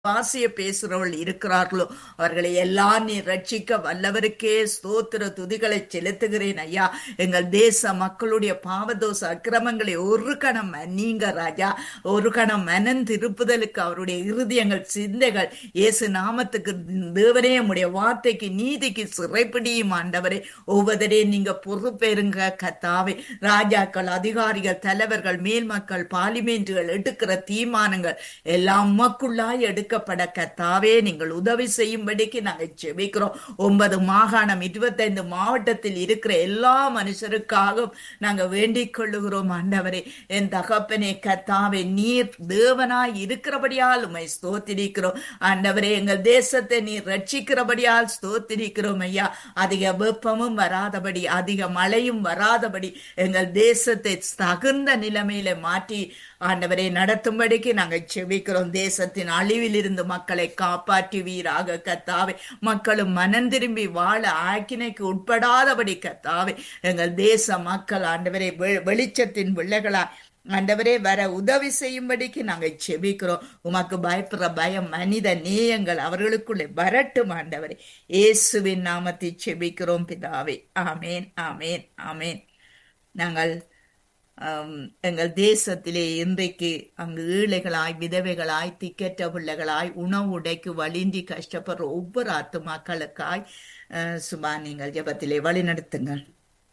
வாசிய பேசுறவள் இருக்கிறார்களோ அவர்களை எல்லாம் நீ ரட்சிக்க வல்லவருக்கே ஸ்தோத்திர துதிகளை செலுத்துகிறேன் ஐயா எங்கள் தேச மக்களுடைய பாவதோச அக்கிரமங்களை ஒரு கணம் நீங்க ராஜா ஒரு கணம் மனன் திருப்புதலுக்கு அவருடைய இருதயங்கள் சிந்தைகள் இயேசு நாமத்துக்கு தேவனே உடைய வார்த்தைக்கு நீதிக்கு சிறைப்பிடியும் ஆண்டவரே ஒவ்வொருவரையும் நீங்க பொறுப்பேருங்க கத்தாவே ராஜாக்கள் அதிகாரிகள் தலைவர்கள் மேல் மக்கள் பார்லிமெண்ட்டுகள் எடுக்கிற தீர்மானங்கள் எல்லாம் உமக்குள்ளாய் எடுக்கப்பட கத்தாவே நீங்கள் உதவி செய்யும்படிக்கு நாங்கள் செபிக்கிறோம் ஒன்பது மாகாணம் இருபத்தைந்து மாவட்டத்தில் இருக்கிற எல்லா மனுஷருக்காகவும் நாங்கள் வேண்டிக் கொள்ளுகிறோம் ஆண்டவரே என் தகப்பனே கத்தாவே நீர் தேவனாய் இருக்கிறபடியால் உமை ஸ்தோத்திரிக்கிறோம் ஆண்டவரே எங்கள் தேசத்தை நீர் ரட்சிக்கிறபடியால் ஸ்தோத்திரிக்கிறோம் ஐயா அதிக வெப்பமும் வராதபடி அதிக மழையும் வராதபடி எங்கள் தேசத்தை தகுந்த நிலைமையில மாற்றி ஆண்டவரை நடத்தும்படிக்கு நாங்கள் செபிக்கிறோம் தேசத்தின் அழிவில் இருந்து மக்களை காப்பாற்றுவீராக கத்தாவே மக்களும் மனம் திரும்பி வாழ ஆக்கினைக்கு உட்படாதபடி கத்தாவே எங்கள் தேச மக்கள் ஆண்டவரை வெளிச்சத்தின் பிள்ளைகளா ஆண்டவரே வர உதவி செய்யும்படிக்கு நாங்கள் செபிக்கிறோம் உமக்கு பயப்படுற பயம் மனித நேயங்கள் அவர்களுக்குள்ளே வரட்டும் ஆண்டவரே இயேசுவின் நாமத்தை செபிக்கிறோம் பிதாவே ஆமேன் ஆமேன் ஆமேன் நாங்கள் எங்கள் தேசத்திலே இன்றைக்கு அங்கு ஏழைகளாய் விதவைகளாய் திக்கற்ற பிள்ளைகளாய் உணவு உடைக்கு வலிந்தி கஷ்டப்படுற ஒவ்வொரு ஆத்துமாக்களுக்காய் சுபா நீங்கள் ஜபத்திலே வழி நடத்துங்கள்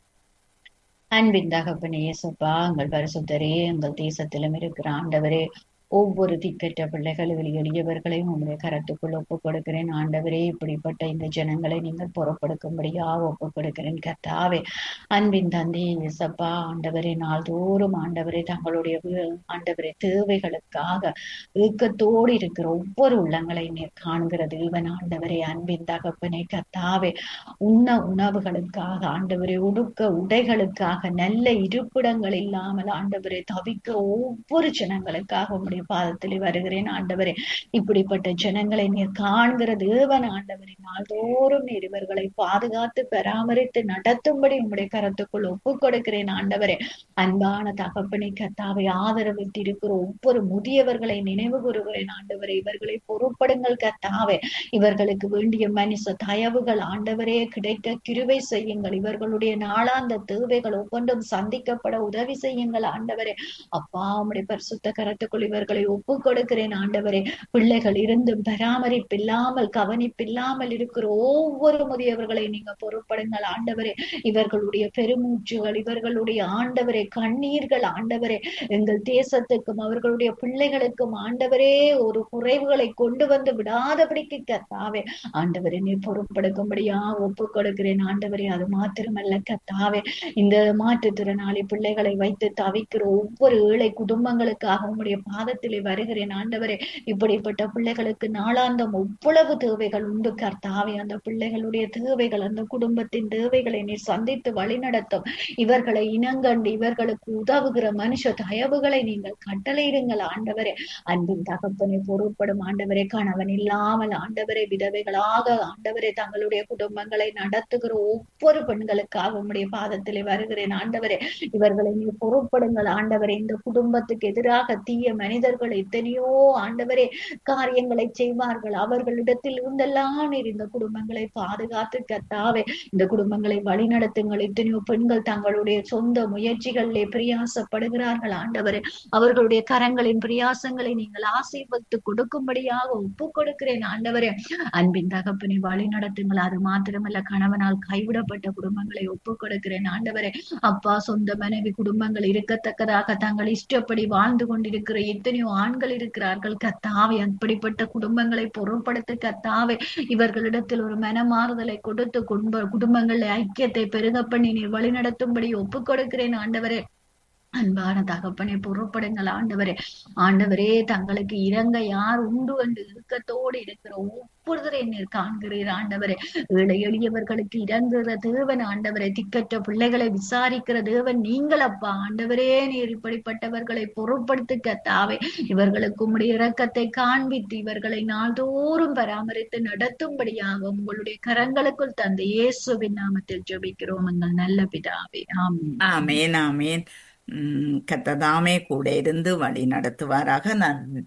அன்பின் தகப்பனே இயேசப்பா எங்கள் பரிசுத்தரே எங்கள் தேசத்திலும் இருக்கிற ஆண்டவரே ஒவ்வொரு திக்கற்ற பிள்ளைகள் எளியவர்களையும் உங்களுடைய கரத்துக்குள் ஒப்புக் கொடுக்கிறேன் ஆண்டவரே இப்படிப்பட்ட இந்த ஜனங்களை நீங்கள் புறப்படுக்கும்படியா ஒப்புக் கொடுக்கிறேன் கத்தாவே அன்பின் தந்தை இசப்பா ஆண்டவரே நாள்தோறும் ஆண்டவரே தங்களுடைய ஆண்டவரே தேவைகளுக்காக ஏக்கத்தோடு இருக்கிற ஒவ்வொரு உள்ளங்களை நீர் காண்கிற தேவன் ஆண்டவரே அன்பின் தகப்பனை கத்தாவே உண்ண உணவுகளுக்காக ஆண்டவரே உடுக்க உடைகளுக்காக நல்ல இருப்பிடங்கள் இல்லாமல் ஆண்டவரை தவிக்கிற ஒவ்வொரு ஜனங்களுக்காக உங்களுடைய பாதத்தில் வருகிறேன் ஆண்டவரே இப்படிப்பட்ட ஜனங்களை நீர் காண்கிற தேவன் ஆண்டவரே நாள்தோறும் நீர் இவர்களை பாதுகாத்து பராமரித்து நடத்தும்படி உங்களுடைய கரத்துக்குள் ஒப்புக் கொடுக்கிறேன் ஆண்டவரே அன்பான தகப்பனை கத்தாவை ஆதரவிட்டு இருக்கிற ஒவ்வொரு முதியவர்களை நினைவு கூறுகிறேன் ஆண்டவரே இவர்களை பொறுப்படுங்கள் கத்தாவே இவர்களுக்கு வேண்டிய மனுஷ தயவுகள் ஆண்டவரே கிடைக்க கிருவை செய்யுங்கள் இவர்களுடைய நாளாந்த தேவைகள் ஒவ்வொன்றும் சந்திக்கப்பட உதவி செய்யுங்கள் ஆண்டவரே அப்பா உடைய பரிசுத்த கரத்துக்குள் இவர்களை ஒப்புக் கொடுக்கிறேன் ஆண்டவரே பிள்ளைகள் இருந்தும் பராமரிப்பில்லாமல் கவனிப்பில்லாமல் இருக்கிற ஒவ்வொரு முதியவர்களை நீங்க பொறுப்படுங்கள் ஆண்டவரே இவர்களுடைய பெருமூச்சுகள் இவர்களுடைய ஆண்டவரே கண்ணீர்கள் ஆண்டவரே எங்கள் தேசத்துக்கும் அவர்களுடைய பிள்ளைகளுக்கும் ஆண்டவரே ஒரு குறைவுகளை கொண்டு வந்து விடாதபடிக்கு கத்தாவே ஆண்டவரே நீ பொறுப்படுக்கும்படியா ஒப்புக் கொடுக்கிறேன் ஆண்டவரே அது மாத்திரமல்ல கத்தாவே இந்த மாற்றுத்திறனாளி பிள்ளைகளை வைத்து தவிக்கிற ஒவ்வொரு ஏழை குடும்பங்களுக்காக உங்களுடைய பாதத்திலே வருகிறேன் ஆண்டவரே இப்படிப்பட்ட பிள்ளைகளுக்கு நாளாந்தம் எவ்வளவு தேவைகள் உண்டு கர்த்தாவே அந்த பிள்ளைகளுடைய தேவைகள் அந்த குடும்பத்தின் தேவைகளை நீ சந்தித்து வழிநடத்தும் இவர்களை இனங்கண்டு இவர்களுக்கு உதவுகிற மனுஷ தயவுகளை நீங்கள் கட்டளையிடுங்கள் ஆண்டவரே அன்பின் தகப்பனை பொருட்படும் ஆண்டவரே கணவன் இல்லாமல் ஆண்டவரே விதவைகளாக ஆண்டவரே தங்களுடைய குடும்பங்களை நடத்துகிற ஒவ்வொரு பெண்களுக்காக உங்களுடைய பாதத்திலே வருகிறேன் ஆண்டவரே இவர்களை நீ பொருட்படுங்கள் ஆண்டவரே இந்த குடும்பத்துக்கு எதிராக தீய மனிதர்கள் எத்தனையோ ஆண்டவரே காரியங்களை செய்வார்கள் அவர்களிடத்தில் இருந்தெல்லாம் நீர் இந்த குடும்பங்களை பாதுகாத்து கத்தாவே இந்த குடும்பங்களை வழிநடத்துங்கள் எத்தனையோ பெண்கள் தங்களுடைய சொந்த முயற்சிகளிலே பிரியாசப்படுகிறார்கள் ஆண்டவரே அவர்களுடைய கரங்களின் பிரியாசங்களை நீங்கள் ஆசீர்வத்து கொடுக்கும்படியாக ஒப்பு கொடுக்கிறேன் ஆண்டவரே அன்பின் தகப்பனை வழி நடத்துங்கள் அது மாத்திரமல்ல கணவனால் கைவிடப்பட்ட குடும்பங்களை ஒப்பு கொடுக்கிறேன் ஆண்டவரே அப்பா சொந்த மனைவி குடும்பங்கள் இருக்கத்தக்கதாக தங்கள் இஷ்டப்படி வாழ்ந்து கொண்டிருக்கிற எத்தனையோ ஆண்கள் இருக்கிறார்கள் கத்தாவே அப்படிப்பட்ட குடும்பங்களை பொருட்படுத்த கத்தாவே இவர்களிடத்தில் ஒரு மனமாறுதலை கொடுத்து குடும்ப குடும்பங்களில் ஐக்கியத்தை பெருக பண்ணி நீர் வழி நடத்தும்படி ஒப்புக் கொடுக்கிறேன் ஆண்டவரே அன்பான தகப்பனை பொருட்படுங்கள் ஆண்டவரே ஆண்டவரே தங்களுக்கு இறங்க யார் உண்டு என்று இறுக்கத்தோடு இருக்கிற ஒவ்வொருவரை நீர் காண்கிறீர் ஆண்டவரே ஏழை எளியவர்களுக்கு இறங்குகிற தேவன் ஆண்டவரை திக்கற்ற பிள்ளைகளை விசாரிக்கிற தேவன் நீங்கள் அப்பா ஆண்டவரே நீர் இப்படிப்பட்டவர்களை பொருட்படுத்திக்க தாவே இவர்களுக்கு உம்முடைய இரக்கத்தை காண்பித்து இவர்களை நாள்தோறும் பராமரித்து நடத்தும்படியாக உங்களுடைய கரங்களுக்குள் தந்த இயேசுவின் நாமத்தில் ஜெபிக்கிறோம் எங்கள் நல்ல பிதாவே ஆமென் ஆமேன் ஆமேன் கத்ததாமே கூட இருந்து வழி நடத்துவாராக நான்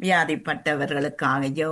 வியாதிப்பட்டவர்களுக்காக ஜெபம்